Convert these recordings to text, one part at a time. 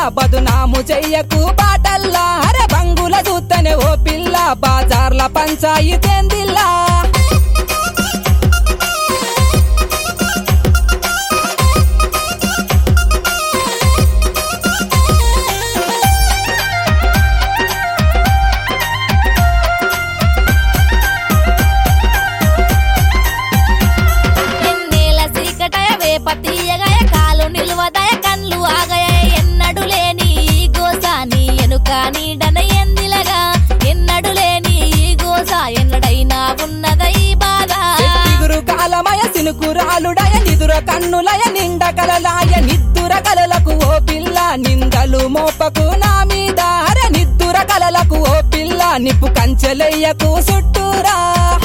బదునాము చెయ్యకు బాటల్లా అరే బంగుల చూస్తేనే ఓ పిల్ల బాజార్ల పంచాయి తెందిల్లా ఎన్నేల సీకటయ వేప తీయగయ కాలు నిల్వదయ కన్లు ఆగయ ఎన్నడు లేని ఈ గోస నీ ఎనుక నీడన ఎందిలగా ఎన్నడు లేని ఈ గోస ఎన్నడైనా ఉన్నద ఈ బాధ చిగురు కాలమయ సినుకురాలుడయ నిదుర కన్నులయ నిండ కలలాయ నిద్దుర కలలకు ఓ పిల్ల నిందలు మోపకు నా మీద అరే నిద్దుర కలలకు ఓ పిల్ల నిప్పు కంచెలయ్యకు చుట్టూరా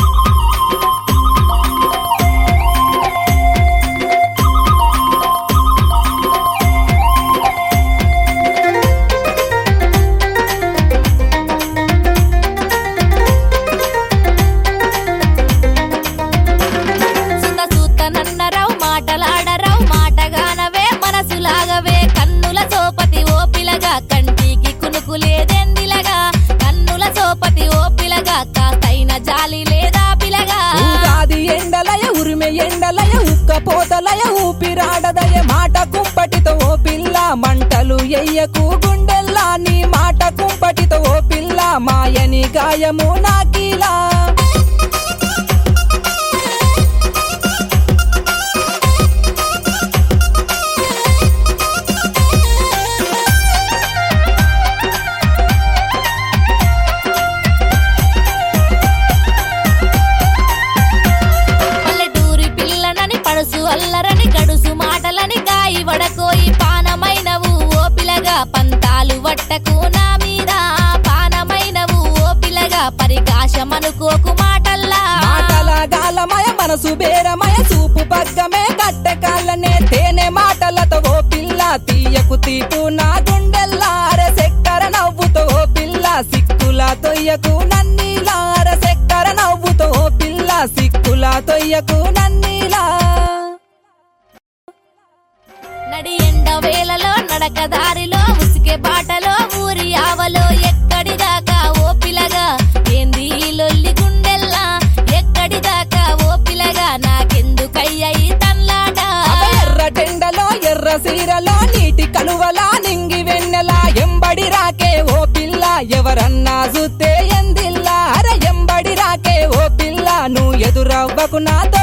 సుత సూత నన్నరావు మాటలాడరావు మాటగానవే మనసులాగవే కన్నుల సోపతి ఓ పిలగా కంటికి కునుకు లేదెందిలగా కన్నుల సోపతి ఓ పిలగా కాస్తైన జాలి లేదా పిలగా ఉగాది ఎండలయ ఉరిమె ఎండలయ ఉక్క పోతలయ ఊపిరాడదయ మాట కుంపటితో ఓ పిల్ల మంటలు ఎయ్యకు గుండెల్లా నీ మాట కుంపటితో ఓ పిల్ల మాయని గాయము నాకీలా పల్లెటూరి పిల్లనని పడుసు అల్లరని గడుసు మాటలని గాయి వడకోయి పానమైనవు ఓ పిలగా పంతాలు వట్టకు నా మీద పానమైనవు ఓ పిలగా పరికాశమనుకోకు మాటల్లా మాటల గాలమయ మనసు బేరమయ చూపు పగ్గమే కట్టె కాళ్ళనే తేనె మాటలతో ఓ పిల్ల తీయకు తీపు నా గుండెల్లార సెక్కర నవ్వుతో ఓ పిల్ల సిక్కుల తొయ్యకు నన్నీలార సెక్కర నవ్వుతో ఓ పిల్ల సిక్కుల తొయ్యకు నన్నీలా నడి ఎండ వేలలో నడక దారిలో ఉసికే బాటలో ఊరి ఆవలో ఎక్కడి దాకా ఓ పిలగా ఏంది ఈ లొల్లి గుండెల్లా ఎక్కడి దాకా ఓ పిలగా నాకెందుకయ్యాయి తన్లాట అవ ఎర్ర టెండలో ఎర్ర సీరలో నీటి కలువలా నింగి వెన్నెలా ఎంబడి రాకే ఓ పిల్ల ఎవరన్నా చూస్తే ఎందిల్లా అర ఎంబడి రాకే ఓ పిల్ల నువ్వు ఎదురవ్వకు నాతో